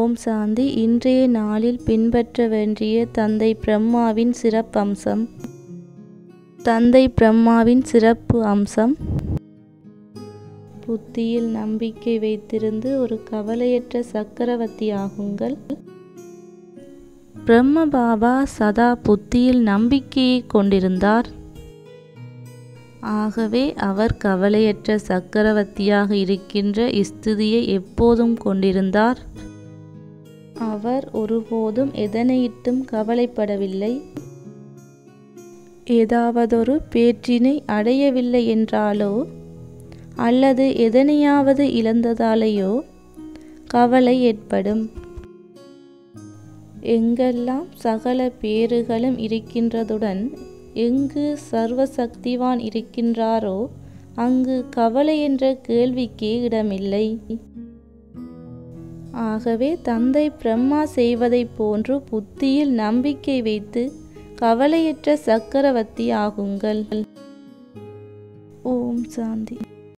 ஓம் சாந்தி இன்றைய நாளில் பின்பற்ற வேண்டிய தந்தை பிரம்மாவின் சிறப்பம்சம் தந்தை பிரம்மாவின் சிறப்பு அம்சம் புத்தியில் நம்பிக்கை வைத்திருந்து ஒரு கவலையற்ற சக்கரவர்த்தி ஆகுங்கள் பிரம்ம பாபா சதா புத்தியில் நம்பிக்கையை கொண்டிருந்தார் ஆகவே அவர் கவலையற்ற சக்கரவர்த்தியாக இருக்கின்ற ஸ்திதியை எப்போதும் கொண்டிருந்தார் அவர் ஒருபோதும் எதனையிட்டும் கவலைப்படவில்லை ஏதாவதொரு பேற்றினை அடையவில்லை என்றாலோ அல்லது எதனையாவது இழந்ததாலேயோ கவலை ஏற்படும் எங்கெல்லாம் சகல பேறுகளும் இருக்கின்றதுடன் எங்கு சர்வசக்திவான் இருக்கின்றாரோ அங்கு கவலை என்ற கேள்விக்கே இடமில்லை ஆகவே தந்தை பிரம்மா செய்வதைப் போன்று புத்தியில் நம்பிக்கை வைத்து கவலையற்ற சக்கரவர்த்தி ஆகுங்கள் ஓம் சாந்தி